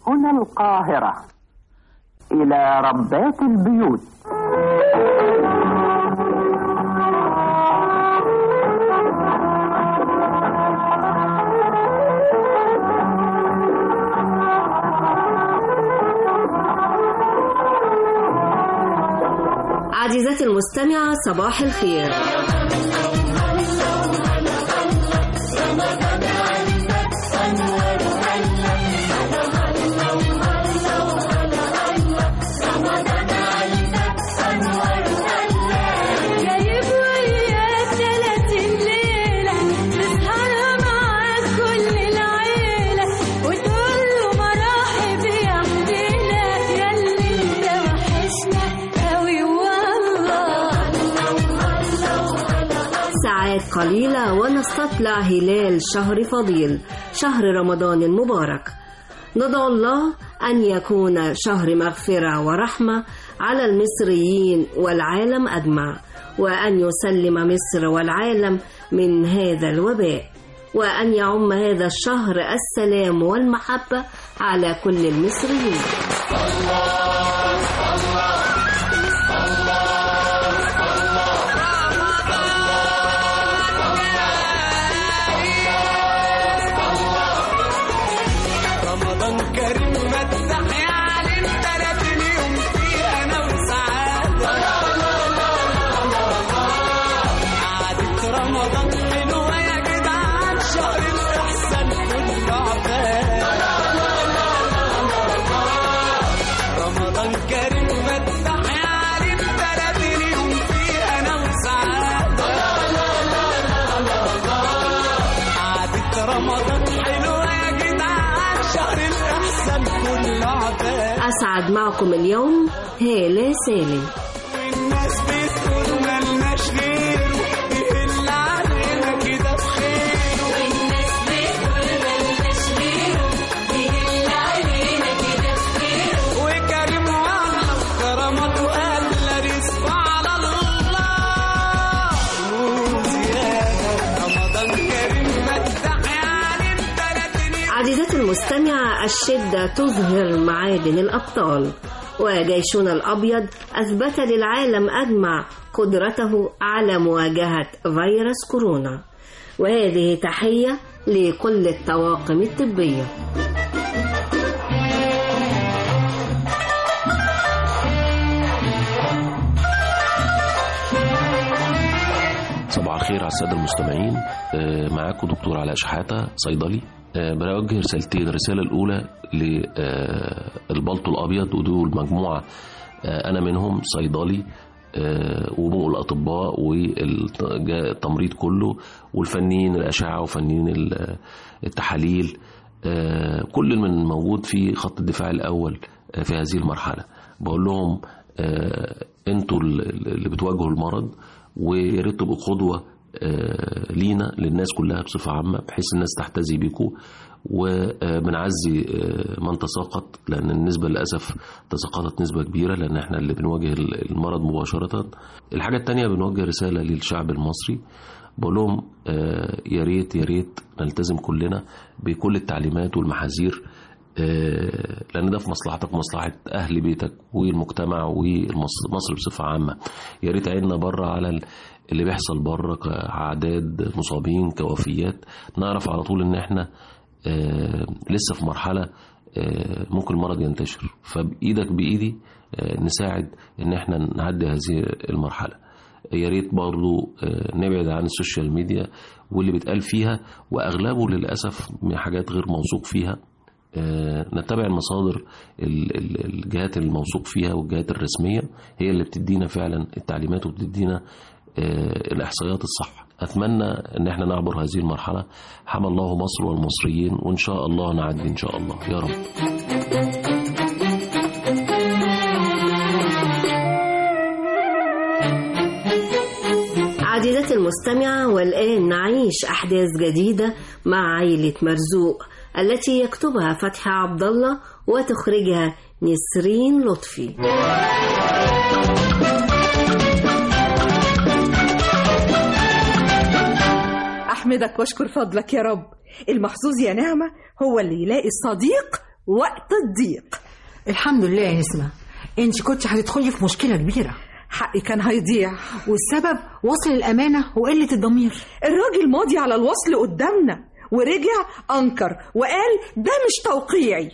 هنا القاهرة إلى ربات البيوت عزيزتي المستمعة صباح الخير جايب وياك تلاتين ليلة تسهر معاك كل العيلة وتقول له مراحب يا حبينا ياللي انت وحشنا قوي والله ساعات قليلة ونستطلع هلال شهر فضيل شهر رمضان المبارك ندعو الله أن يكون شهر مغفرة ورحمة على المصريين والعالم أجمع وأن يسلم مصر والعالم من هذا الوباء وأن يعم هذا الشهر السلام والمحبة على كل المصريين رمضان كريم فتح يا علم تلاتين يوم فيه انا وسعادة قعدة رمضان حلوة يا جدعان شهر الإحسان كله عباد رمضان كريم فتح يا علم تلاتين يوم فيه انا وسعادة قعدة رمضان حلوة يا جدعان شهر الإحسان كله عباد أسعد معكم اليوم هالة سالم والناس بتقول ملناش غيره يهل علينا كده بخيره والناس بتقول ملناش غيره يهل علينا كده بخيره وكريم والله كرامته قال رزقه على الله وزيادة رمضان كريم فتح يعني بتلاتين عزيزتي المستمعة الشدة تظهر معادن الأبطال وجيشنا الأبيض أثبت للعالم أجمع قدرته على مواجهة فيروس كورونا وهذه تحية لكل الطواقم الطبية صباح الخير على الساده المستمعين آه، معاكم دكتور علاء شحاته صيدلي آه، بوجه رسالتين الرساله الاولى للبلطو الابيض ودول مجموعه آه، انا منهم صيدلي آه، وبقوا الاطباء والتمريض كله والفنيين الاشعه وفنيين ال- التحاليل آه، كل من موجود في خط الدفاع الاول آه، في هذه المرحله بقول لهم آه، انتوا اللي بتواجهوا المرض ويا ريت تبقوا قدوه آه، لينا للناس كلها بصفه عامه بحيث الناس تحتذي بيكم وبنعزي آه، من تساقط لان النسبه للاسف تساقطت نسبه كبيره لان احنا اللي بنواجه المرض مباشره الحاجه الثانيه بنوجه رساله للشعب المصري بقول لهم آه، يا ريت يا ريت نلتزم كلنا بكل التعليمات والمحاذير آه، لان ده في مصلحتك ومصلحه اهل بيتك والمجتمع ومصر بصفه عامه يا ريت عيننا بره على ال- اللي بيحصل بره كاعداد مصابين كوفيات نعرف على طول ان احنا آه، لسه في مرحله آه، ممكن المرض ينتشر فبايدك بايدي آه، نساعد ان احنا نعدي هذه المرحله يا ريت برضو آه، نبعد عن السوشيال ميديا واللي بيتقال فيها واغلبه للاسف من حاجات غير موثوق فيها آه، نتبع المصادر ال- ال- الجهات الموثوق فيها والجهات الرسمية هي اللي بتدينا فعلا التعليمات وبتدينا آه، الإحصائيات الصح أتمنى أن احنا نعبر هذه المرحلة حمى الله مصر والمصريين وإن شاء الله نعدي إن شاء الله يا رب عزيزتي المستمعة والآن نعيش أحداث جديدة مع عائلة مرزوق التي يكتبها فتحي عبد الله وتخرجها نسرين لطفي أحمدك واشكر فضلك يا رب المحظوظ يا نعمة هو اللي يلاقي صديق وقت الضيق الحمد لله يا نسمة انت كنت هتدخلي في مشكلة كبيرة حقي كان هيضيع والسبب وصل الأمانة وقلة الضمير الراجل ماضي على الوصل قدامنا ورجع أنكر وقال ده مش توقيعي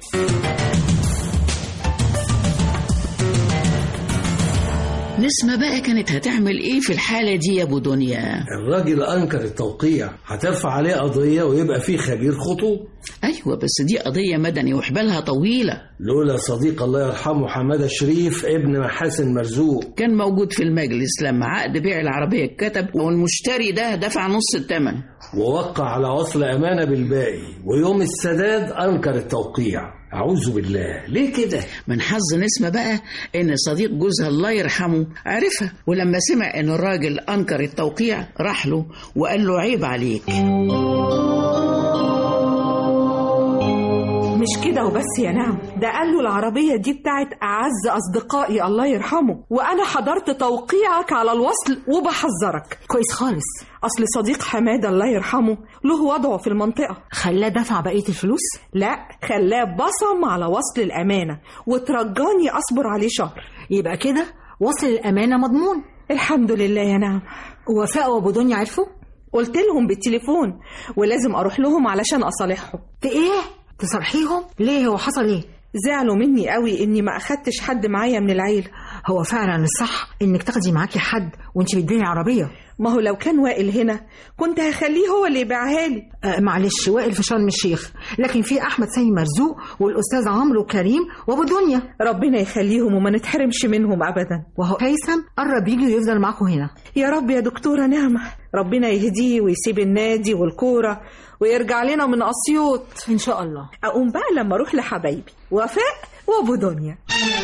نسمة بقى كانت هتعمل ايه في الحالة دي يا ابو دنيا الراجل انكر التوقيع هترفع عليه قضيه ويبقى فيه خبير خطوط ايوه بس دي قضية مدني وحبالها طويلة لولا صديق الله يرحمه حماده شريف ابن محاسن مرزوق كان موجود في المجلس لما عقد بيع العربية اتكتب والمشتري ده دفع نص الثمن ووقع على وصل امانه بالباقي ويوم السداد انكر التوقيع اعوذ بالله ليه كده من حظ نسمة بقى ان صديق جوزها الله يرحمه عرفها ولما سمع ان الراجل انكر التوقيع راح له وقال له عيب عليك مش كده وبس يا نعم ده قال له العربية دي بتاعت أعز أصدقائي الله يرحمه وأنا حضرت توقيعك على الوصل وبحذرك كويس خالص أصل صديق حمادة الله يرحمه له وضعه في المنطقة خلاه دفع بقية الفلوس لا خلاه بصم على وصل الأمانة وترجاني أصبر عليه شهر يبقى كده وصل الأمانة مضمون الحمد لله يا نعم وفاء وأبو دنيا عرفوا قلت لهم بالتليفون ولازم أروح لهم علشان أصالحهم في إيه؟ تصرحيهم؟ ليه هو حصل إيه؟ زعلوا مني قوي إني ما أخدتش حد معايا من العيلة هو فعلا الصح إنك تاخدي معاكي حد وأنت بتبيعي عربية ما هو لو كان وائل هنا كنت هخليه هو اللي يبيعها لي آه معلش وائل في شرم الشيخ لكن في أحمد سامي مرزوق والأستاذ عمرو كريم وأبو دنيا ربنا يخليهم وما نتحرمش منهم أبدا وهو هيثم قرب يجي ويفضل معاكم هنا يا رب يا دكتورة نعمة ربنا يهديه ويسيب النادي والكورة ويرجع لنا من أسيوط إن شاء الله أقوم بقى لما أروح لحبايبي وفاء وأبو دنيا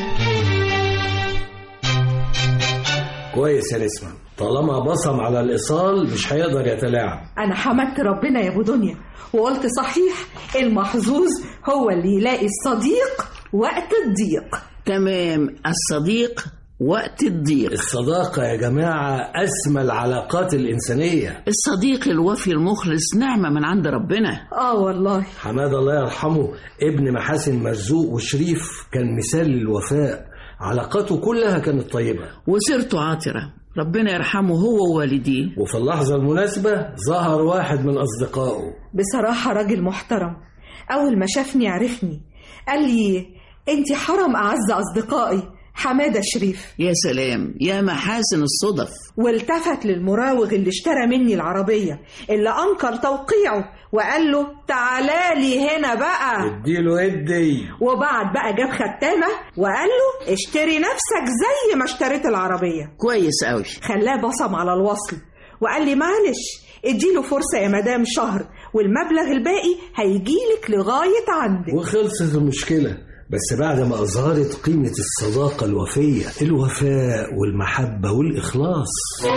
كويس يا نسمة طالما بصم على الايصال مش هيقدر يتلاعب أنا حمدت ربنا يا أبو دنيا وقلت صحيح المحظوظ هو اللي يلاقي الصديق وقت الضيق تمام الصديق وقت الضيق الصداقة يا جماعة أسمى العلاقات الإنسانية الصديق الوفي المخلص نعمة من عند ربنا آه والله حماد الله يرحمه ابن محاسن مرزوق وشريف كان مثال للوفاء علاقاته كلها كانت طيبة وسيرته عاطرة ربنا يرحمه هو ووالديه وفي اللحظة المناسبة ظهر واحد من أصدقائه بصراحة راجل محترم أول ما شافني عرفني قال لي أنت حرم أعز أصدقائي حمادة شريف يا سلام يا محاسن الصدف والتفت للمراوغ اللي اشترى مني العربية اللي أنكر توقيعه وقال له تعالى لي هنا بقى اديله ادي وبعد بقى جاب ختامة وقال له اشتري نفسك زي ما اشتريت العربية كويس قوي خلاه بصم على الوصل وقال لي معلش اديله فرصة يا مدام شهر والمبلغ الباقي هيجيلك لغاية عندك وخلصت المشكلة بس بعد ما أظهرت قيمة الصداقة الوفية الوفاء والمحبة والإخلاص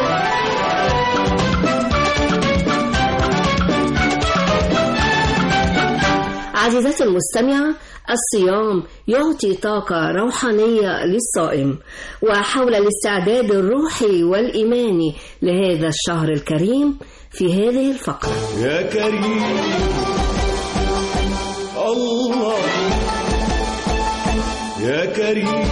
عزيزتي المستمعة الصيام يعطي طاقة روحانية للصائم وحول الاستعداد الروحي والإيماني لهذا الشهر الكريم في هذه الفقرة يا كريم الله يا كريم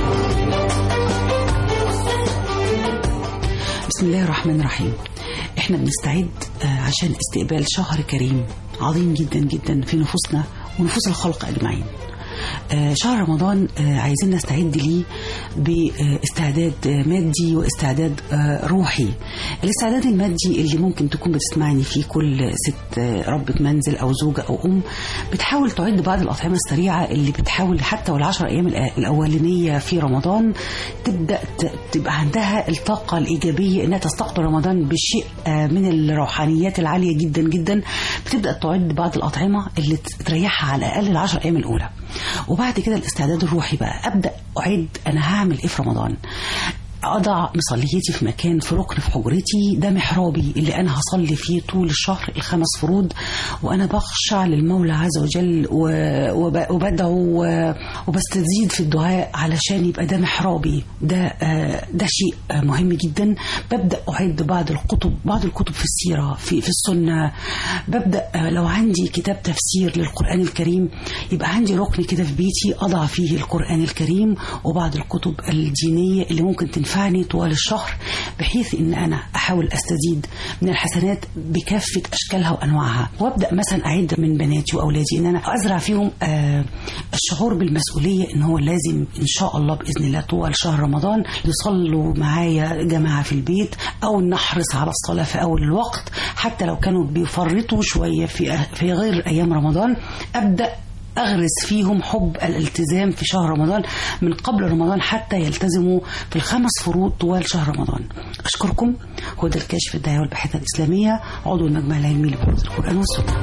بسم الله الرحمن الرحيم احنا بنستعد آه، عشان استقبال شهر كريم عظيم جدا جدا في نفوسنا ونفوس الخلق اجمعين آه، شهر رمضان آه، عايزين نستعد ليه باستعداد آه، مادي واستعداد آه، روحي الاستعداد المادي اللي ممكن تكون بتسمعني فيه كل ست آه، ربة منزل أو زوجة أو أم بتحاول تعد بعض الأطعمة السريعة اللي بتحاول حتى والعشر أيام الأ- الأولانية في رمضان تبدأ ت- تبقى عندها الطاقة الإيجابية إنها تستقبل رمضان بشيء آه، من الروحانيات العالية جدا جدا بتبدأ تعد بعض الأطعمة اللي تريحها على الأقل العشر أيام الأولى وبعد كده الاستعداد الروحي بقى أبدأ أعد أنا هعمل إيه في رمضان أضع مصليتي في مكان في ركن في حجرتي ده محرابي اللي أنا هصلي فيه طول الشهر الخمس فروض وأنا بخشع للمولى عز وجل و- وب- وبدعو و- وبستزيد في الدعاء علشان يبقى ده محرابي ده آه، ده شيء آه، مهم جدا ببدأ أعد بعض الكتب بعض الكتب في السيرة في, في السنة ببدأ آه، لو عندي كتاب تفسير للقرآن الكريم يبقى عندي ركن كده في بيتي أضع فيه القرآن الكريم وبعض الكتب الدينية اللي ممكن تنفعني طوال الشهر بحيث إن أنا أحاول أستزيد من الحسنات بكافة أشكالها وأنواعها وأبدأ مثلا أعد من بناتي وأولادي إن أنا أزرع فيهم آه، الشعور بالمسؤولية إن هو لازم إن شاء الله بإذن الله طوال شهر رمضان يصلوا معايا جماعة في البيت أو نحرص على الصلاة في أول الوقت حتى لو كانوا بيفرطوا شوية في في غير أيام رمضان أبدأ أغرس فيهم حب الالتزام في شهر رمضان من قبل رمضان حتى يلتزموا في الخمس فروض طوال شهر رمضان أشكركم هدى الكاشف الدعوة والبحثة الإسلامية عضو المجمع العلمي لبحوث القرآن والسنة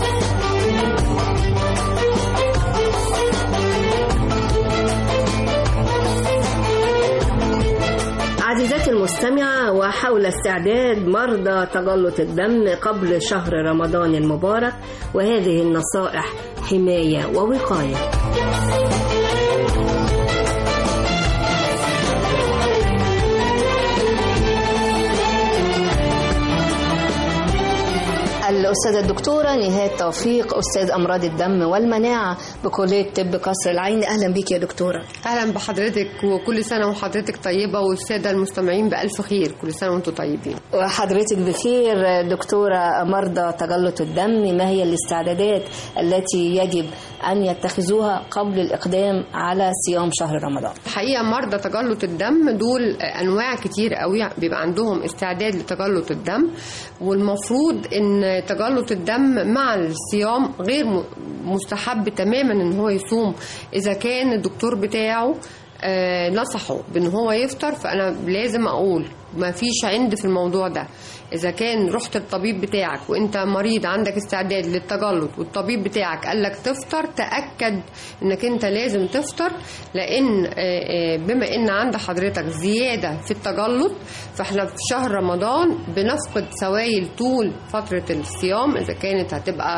عزيزتي المستمعة وحول استعداد مرضى تجلط الدم قبل شهر رمضان المبارك وهذه النصائح حماية ووقاية الأستاذة الدكتورة نهاد توفيق أستاذ أمراض الدم والمناعة بكلية طب قصر العين أهلا بك يا دكتورة اهلا بحضرتك وكل سنه وحضرتك طيبه والساده المستمعين بالف خير كل سنه وانتم طيبين وحضرتك بخير دكتورة مرضى تجلط الدم ما هي الاستعدادات التي يجب أن يتخذوها قبل الإقدام على صيام شهر رمضان الحقيقه مرضى تجلط الدم دول انواع كتير قوي بيبقى عندهم استعداد لتجلط الدم والمفروض ان تجلط الدم مع الصيام غير م- مستحب تماما ان هو يصوم اذا كان الدكتور بتاعه آه، نصحه بان هو يفطر فانا لازم اقول ما فيش عند في الموضوع ده اذا كان رحت الطبيب بتاعك وانت مريض عندك استعداد للتجلط والطبيب بتاعك قال لك تفطر تاكد انك انت لازم تفطر لان آه، آه، بما ان عند حضرتك زياده في التجلط فاحنا في شهر رمضان بنفقد سوائل طول فتره الصيام اذا كانت هتبقى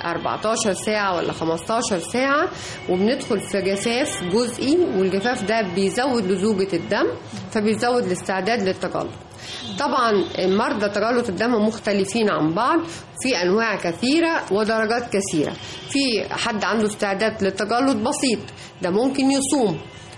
14 ساعه ولا 15 ساعه وبندخل في جفاف جزئي والجفاف ده بيزود لزوجه الدم فبيزود الاستعداد للتجلط طبعا مرضى تجلط الدم مختلفين عن بعض في انواع كثيره ودرجات كثيره في حد عنده استعداد للتجلط بسيط ده ممكن يصوم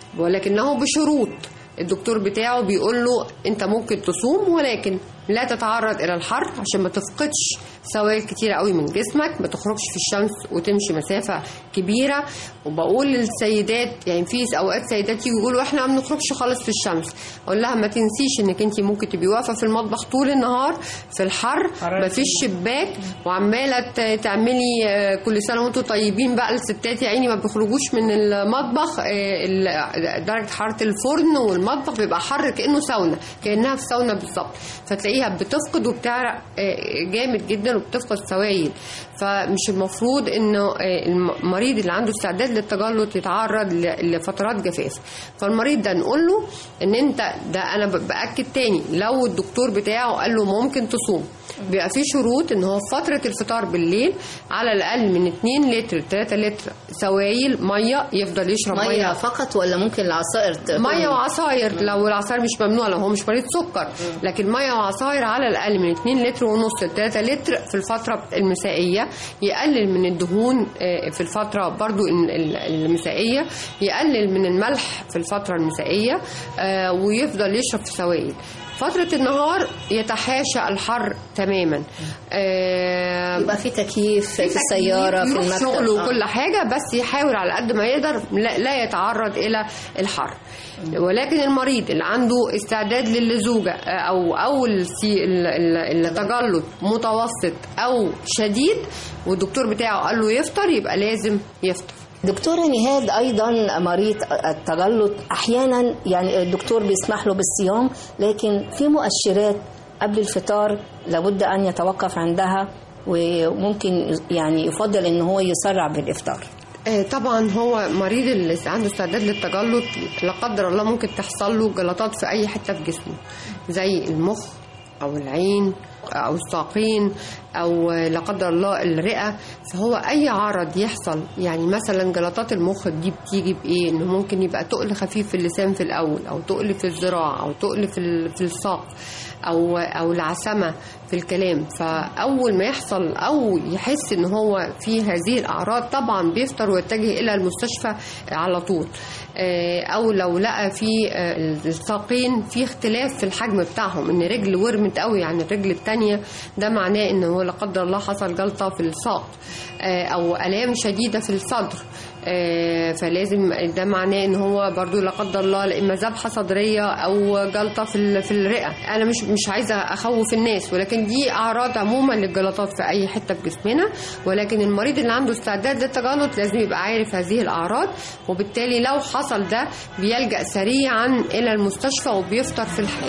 ولكنه بشروط الدكتور بتاعه بيقول له انت ممكن تصوم ولكن لا تتعرض الى الحر عشان ما تفقدش سوائل كتيرة قوي من جسمك ما تخرجش في الشمس وتمشي مسافة كبيرة وبقول للسيدات يعني في اوقات سيدات يجوا يقولوا احنا ما بنخرجش خالص في الشمس اقول لها ما تنسيش انك انت ممكن تبقي واقفة في المطبخ طول النهار في الحر ما فيش شباك وعمالة ت- تعملي آه، كل سنة وانتم طيبين بقى الستات يا عيني ما بيخرجوش من المطبخ آه، ال- درجة حرارة الفرن والمطبخ بيبقى حر كأنه ساونا كأنها في ساونا بالظبط فتلاقيها بتفقد وبتعرق آه، جامد جدا وبتفقد سوائل فمش المفروض انه آه، المريض اللي عنده استعداد للتجلط يتعرض ل- لفترات جفاف فالمريض ده نقول له ان انت ده انا ب- باكد تاني لو الدكتور بتاعه قال له ممكن تصوم بيبقى في شروط ان هو في فتره الفطار بالليل على الاقل من 2 لتر 3 لتر سوائل ميه يفضل يشرب مية ميه فقط ولا ممكن العصائر ت- ميه وعصاير لو العصاير مش ممنوع لو هو مش مريض سكر لكن ميه وعصاير على الاقل من 2 لتر ونص ل 3 لتر في الفتره المسائيه يقلل من الدهون آه، في الفتره برضو ال- ال- المسائيه يقلل من الملح في الفتره المسائيه آه، ويفضل يشرب في سوائل فترة النهار يتحاشى الحر تماما آه يبقى في تكييف في السيارة في يروح المكتب شغله آه. وكل حاجة بس يحاول على قد ما يقدر لا, لا يتعرض إلى الحر ولكن المريض اللي عنده استعداد للزوجة أو أو السي- ال- ال- التجلط متوسط أو شديد والدكتور بتاعه قال له يفطر يبقى لازم يفطر دكتورة نهاد أيضا مريض التجلط أحيانا يعني الدكتور بيسمح له بالصيام لكن في مؤشرات قبل الفطار لابد أن يتوقف عندها وممكن يعني يفضل ان هو يسرع بالافطار آه، طبعا هو مريض اللي عنده استعداد للتجلط لا قدر الله ممكن تحصل له جلطات في اي حته في جسمه زي المخ او العين او الساقين او آه، لا قدر الله الرئه فهو اي عرض يحصل يعني مثلا جلطات المخ دي بتيجي بايه انه ممكن يبقى تقل خفيف في اللسان في الاول او تقل في الذراع او تقل في ال- في الساق او او العسمه في الكلام فاول ما يحصل او يحس ان هو في هذه الاعراض طبعا بيفطر ويتجه الى المستشفى على طول آه، او لو لقى في آه، الساقين في اختلاف في الحجم بتاعهم ان رجل ورمت قوي عن الرجل التانية ده معناه ان هو لا قدر الله حصل جلطه في الساق آه، او الام شديده في الصدر آه، فلازم ده معناه ان هو برضو لا قدر الله لا اما ذبحه صدريه او جلطه في ال- في الرئه انا مش مش عايزه اخوف الناس ولكن دي اعراض عموما للجلطات في اي حته في جسمنا ولكن المريض اللي عنده استعداد للتجلط لازم يبقى عارف هذه الاعراض وبالتالي لو حصل ده بيلجا سريعا الى المستشفى وبيفطر في الحال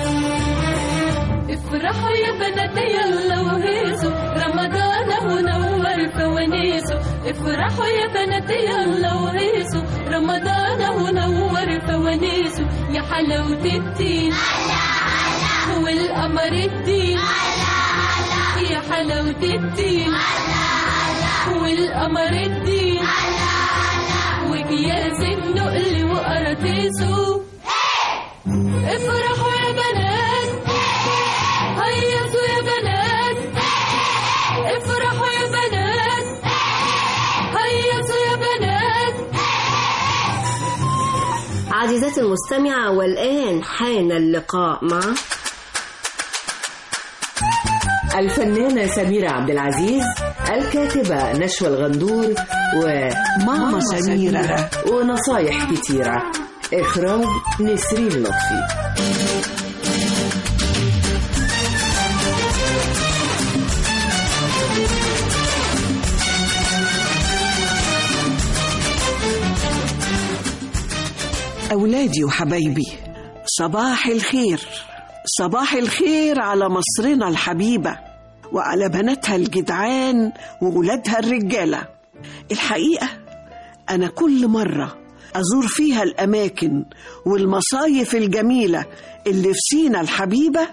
افرحوا يا بنات يلا وهيصوا رمضان اهو نور فوانيسه افرحوا يا بنات يلا وهيصوا رمضان اهو نور فوانيسه يا حلاوة الدين والقمر الدين يا حلاوة الدين والقمر الدين وكياس النقل وقراطيسه افرحوا يا بنات هيصوا يا بنات افرحوا يا بنات هيصوا يا بنات عزيزتي المستمعة والآن حان اللقاء مع الفنانة سميرة عبد العزيز الكاتبة نشوى الغندور وماما سميرة ونصايح كتيرة إخراج نسرين لطفي أولادي وحبايبي صباح الخير صباح الخير على مصرنا الحبيبة وعلى بناتها الجدعان وولادها الرجالة الحقيقة أنا كل مرة أزور فيها الأماكن والمصايف الجميلة اللي في سينا الحبيبة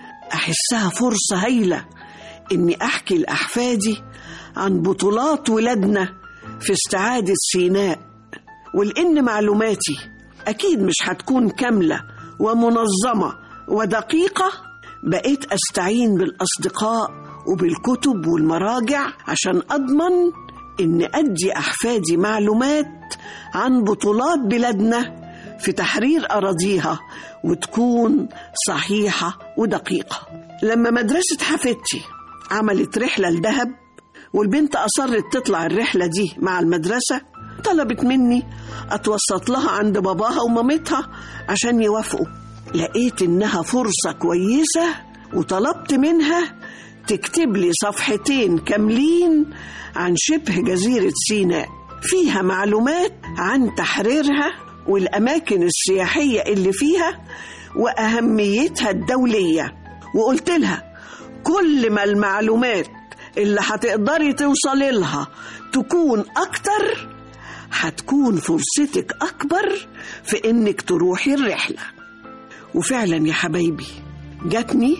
أحسها فرصة هايلة إني أحكي لأحفادي عن بطولات ولادنا في استعادة سيناء ولأن معلوماتي أكيد مش هتكون كاملة ومنظمة ودقيقة بقيت أستعين بالأصدقاء وبالكتب والمراجع عشان أضمن إن أدي أحفادي معلومات عن بطولات بلادنا في تحرير أراضيها وتكون صحيحة ودقيقة لما مدرسة حفيدتي عملت رحلة لدهب والبنت أصرت تطلع الرحلة دي مع المدرسة طلبت مني أتوسط لها عند باباها ومامتها عشان يوافقوا لقيت إنها فرصة كويسة وطلبت منها تكتب لي صفحتين كاملين عن شبه جزيرة سيناء فيها معلومات عن تحريرها والأماكن السياحية اللي فيها وأهميتها الدولية وقلت لها كل ما المعلومات اللي هتقدري توصلي لها تكون أكتر هتكون فرصتك أكبر في إنك تروحي الرحلة وفعلا يا حبايبي جاتني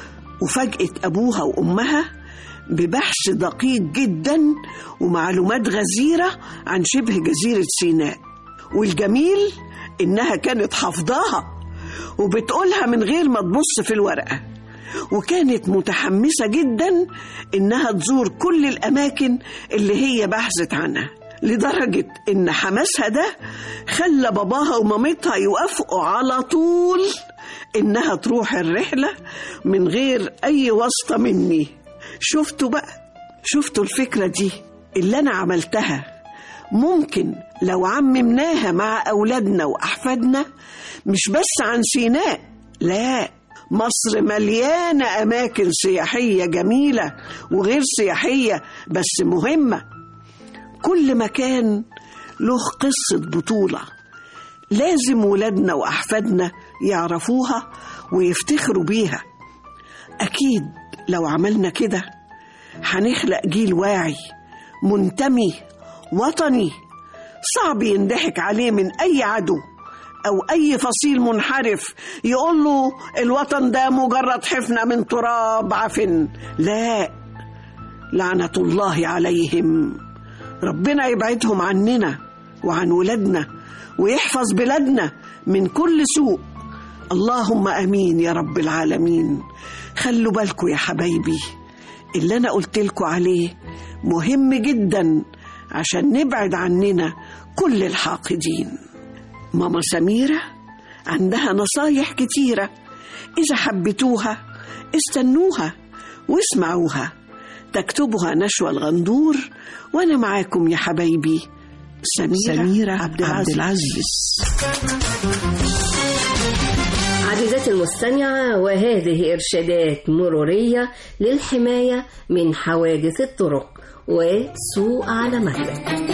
وفاجأت أبوها وأمها ببحث دقيق جدا ومعلومات غزيرة عن شبه جزيرة سيناء والجميل إنها كانت حافظاها وبتقولها من غير ما تبص في الورقة وكانت متحمسة جدا إنها تزور كل الأماكن اللي هي بحثت عنها لدرجة إن حماسها ده خلى باباها ومامتها يوافقوا على طول إنها تروح الرحلة من غير أي واسطة مني شفتوا بقى شفتوا الفكرة دي اللي أنا عملتها ممكن لو عممناها مع أولادنا وأحفادنا مش بس عن سيناء لا مصر مليانة أماكن سياحية جميلة وغير سياحية بس مهمة كل مكان له قصة بطولة لازم ولادنا وأحفادنا يعرفوها ويفتخروا بيها أكيد لو عملنا كده هنخلق جيل واعي منتمي وطني صعب يندحك عليه من أي عدو أو أي فصيل منحرف يقول له الوطن ده مجرد حفنة من تراب عفن لا لعنة الله عليهم ربنا يبعدهم عننا وعن ولادنا ويحفظ بلادنا من كل سوء اللهم امين يا رب العالمين خلوا بالكم يا حبايبي اللي انا قلت لكم عليه مهم جدا عشان نبعد عننا كل الحاقدين ماما سميرة عندها نصايح كتيرة إذا حبيتوها استنوها واسمعوها تكتبها نشوى الغندور وأنا معاكم يا حبايبي سميرة, سميرة عبد العزيز, عبد العزيز. عزيزتي المستمعة وهذه إرشادات مرورية للحماية من حوادث الطرق وسوء علامتها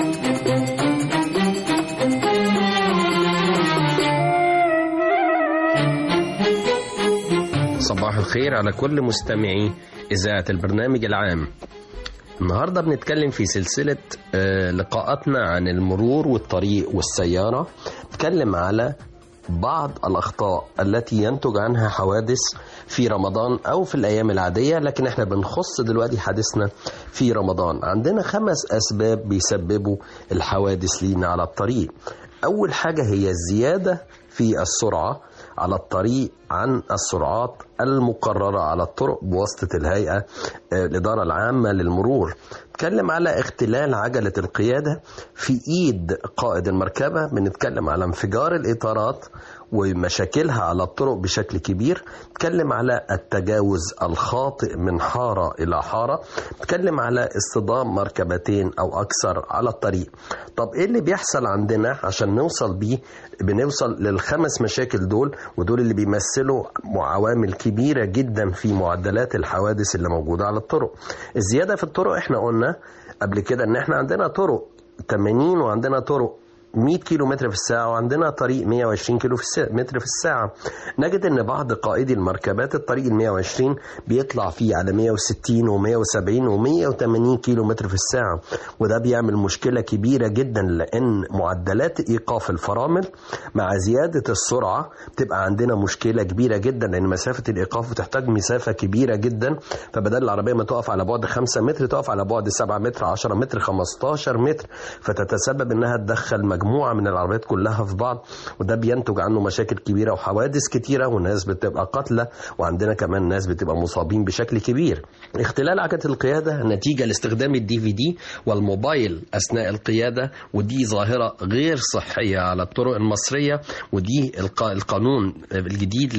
صباح الخير على كل مستمعي إذاعة البرنامج العام النهاردة بنتكلم في سلسلة آه، لقاءاتنا عن المرور والطريق والسيارة نتكلم على بعض الأخطاء التي ينتج عنها حوادث في رمضان أو في الأيام العادية لكن احنا بنخص دلوقتي حديثنا في رمضان عندنا خمس أسباب بيسببوا الحوادث لينا على الطريق أول حاجة هي الزيادة في السرعة على الطريق عن السرعات المقررة على الطرق بواسطة الهيئة آه، الإدارة العامة للمرور نتكلم على اختلال عجلة القيادة في إيد قائد المركبة بنتكلم على انفجار الإطارات ومشاكلها على الطرق بشكل كبير نتكلم على التجاوز الخاطئ من حارة إلى حارة نتكلم على اصطدام مركبتين أو أكثر على الطريق طب إيه اللي بيحصل عندنا عشان نوصل بيه بنوصل للخمس مشاكل دول ودول اللي بيمثلوا عوامل كبيرة جدا في معدلات الحوادث اللي موجودة على الطرق الزيادة في الطرق احنا قلنا قبل كده ان احنا عندنا طرق 80 وعندنا طرق 100 كيلو متر في الساعة وعندنا طريق 120 كيلو في الساعة متر في الساعة نجد ان بعض قائدي المركبات الطريق ال 120 بيطلع فيه على 160 و170 و180 كيلو متر في الساعة وده بيعمل مشكلة كبيرة جدا لان معدلات ايقاف الفرامل مع زيادة السرعة بتبقى عندنا مشكلة كبيرة جدا لان مسافة الايقاف بتحتاج مسافة كبيرة جدا فبدل العربية ما تقف على بعد 5 متر تقف على بعد 7 متر 10 متر 15 متر فتتسبب انها تدخل مجموعة من العربيات كلها في بعض وده بينتج عنه مشاكل كبيرة وحوادث كتيرة وناس بتبقى قاتلة وعندنا كمان ناس بتبقى مصابين بشكل كبير اختلال عجلة القيادة نتيجة لاستخدام الدي في دي والموبايل أثناء القيادة ودي ظاهرة غير صحية على الطرق المصرية ودي الق- القانون الجديد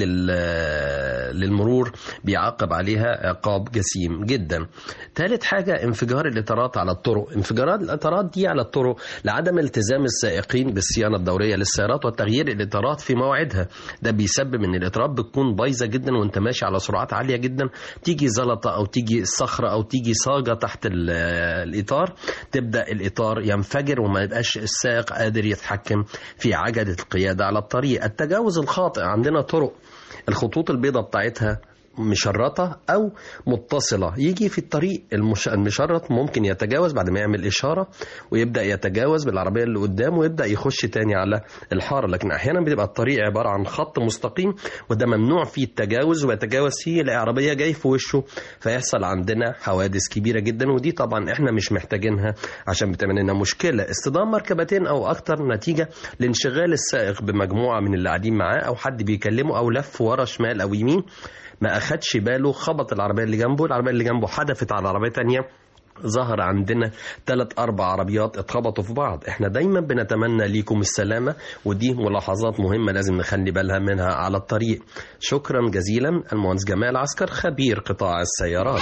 لل- للمرور بيعاقب عليها عقاب جسيم جدا ثالث حاجة انفجار الإطارات على الطرق انفجارات الإطارات دي على الطرق لعدم التزام السائقين بالصيانة الدورية للسيارات وتغيير الإطارات في موعدها ده بيسبب ان الإطارات بتكون بايظة جدا وانت ماشي على سرعات عالية جدا تيجي زلطة أو تيجي صخرة أو تيجي صاجة تحت ال- الإطار تبدأ الإطار ينفجر وما يبقاش السائق قادر يتحكم في عجلة القيادة على الطريق التجاوز الخاطئ عندنا طرق الخطوط البيضاء بتاعتها مشرطة أو متصلة يجي في الطريق المش... المشرط ممكن يتجاوز بعد ما يعمل إشارة ويبدأ يتجاوز بالعربية اللي قدامه ويبدأ يخش تاني على الحارة لكن أحيانا بتبقى الطريق عبارة عن خط مستقيم وده ممنوع فيه التجاوز ويتجاوز فيه يلاقي عربية جاي في وشه فيحصل عندنا حوادث كبيرة جدا ودي طبعا احنا مش محتاجينها عشان بتعمل لنا مشكلة اصطدام مركبتين أو أكتر نتيجة لانشغال السائق بمجموعة من اللي قاعدين معاه أو حد بيكلمه أو لف ورا شمال أو يمين ما أخدش باله خبط العربية اللي جنبه العربية اللي جنبه حدفت على عربية تانية ظهر عندنا ثلاث أربع عربيات اتخبطوا في بعض احنا دايما بنتمنى ليكم السلامة ودي ملاحظات مهمة لازم نخلي بالها منها على الطريق شكرا جزيلا المهندس جمال عسكر خبير قطاع السيارات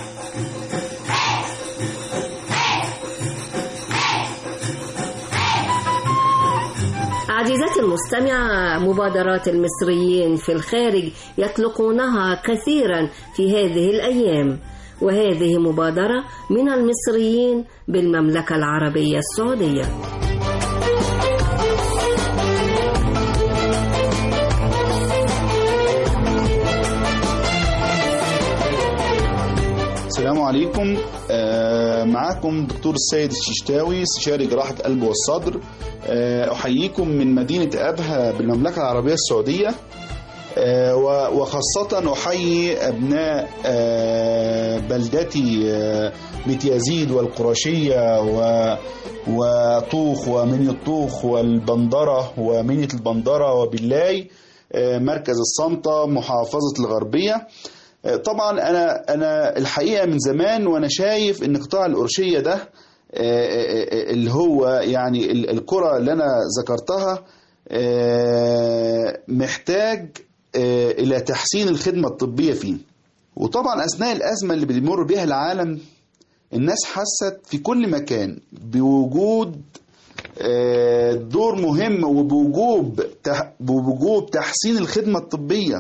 عزيزتي المستمعة مبادرات المصريين في الخارج يطلقونها كثيرا في هذه الأيام وهذه مبادرة من المصريين بالمملكة العربية السعودية السلام عليكم آه، معاكم دكتور السيد الششتاوي استشاري جراحة قلب والصدر آه، أحييكم من مدينة أبها بالمملكة العربية السعودية آه، و- وخاصة أحيي أبناء آه، بلدتي آه، بيت يزيد والقرشية و- وطوخ ومني الطوخ والبندرة ومنية البندرة وباللاي آه، مركز الصمتة محافظة الغربية آه، طبعا انا انا الحقيقه من زمان وانا شايف ان قطاع القرشيه ده آه، آه، آه، اللي هو يعني ال- القرى اللي انا ذكرتها آه، محتاج آه، الى تحسين الخدمه الطبيه فيه وطبعا اثناء الازمه اللي بيمر بها العالم الناس حست في كل مكان بوجود آه، دور مهم وبوجوب تح- بوجوب تحسين الخدمه الطبيه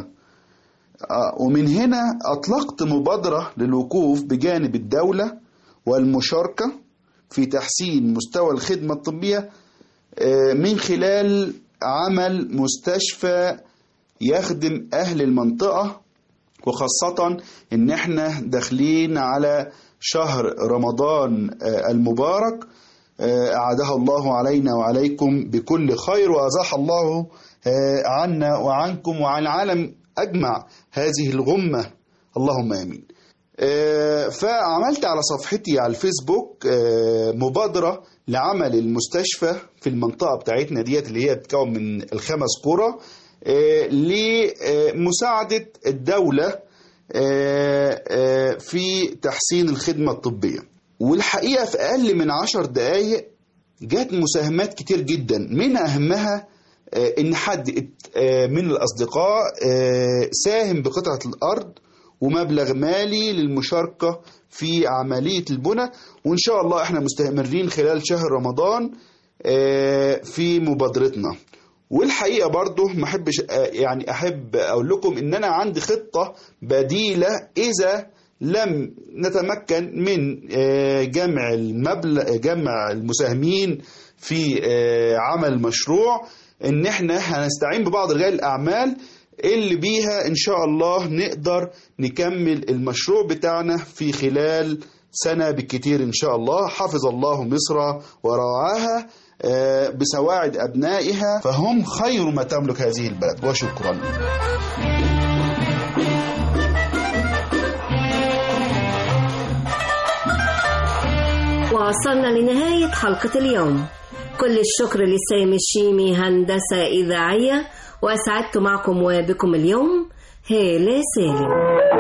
آه، ومن هنا أطلقت مبادرة للوقوف بجانب الدولة والمشاركة في تحسين مستوى الخدمة الطبية آه، من خلال عمل مستشفى يخدم أهل المنطقة وخاصة إن إحنا داخلين على شهر رمضان آه، المبارك آه، أعادها الله علينا وعليكم بكل خير وأزاح الله آه، عنا وعنكم وعن العالم أجمع هذه الغمة اللهم آمين آه، فعملت على صفحتي على الفيسبوك آه، مبادرة لعمل المستشفى في المنطقة بتاعتنا ديت اللي هي بتكون من الخمس قرى آه، لمساعدة الدولة آه، آه، في تحسين الخدمة الطبية والحقيقة في أقل من عشر دقايق جات مساهمات كتير جدا من أهمها آه، إن حد ات- آه، من الأصدقاء آه، ساهم بقطعة الأرض ومبلغ مالي للمشاركة في عملية البنى وإن شاء الله إحنا مستمرين خلال شهر رمضان آه، في مبادرتنا والحقيقة برضو ما أحبش آه، يعني أحب أقول لكم إن أنا عندي خطة بديلة إذا لم نتمكن من آه، جمع المبلغ جمع المساهمين في آه، عمل المشروع ان احنا هنستعين ببعض رجال الاعمال اللي بيها ان شاء الله نقدر نكمل المشروع بتاعنا في خلال سنة بالكتير ان شاء الله حفظ الله مصر ورعاها آه، بسواعد ابنائها فهم خير ما تملك هذه البلد وشكرا وصلنا لنهاية حلقة اليوم كل الشكر لسامي الشيمي هندسة إذاعية وأسعدت معكم وبكم اليوم هالة سالم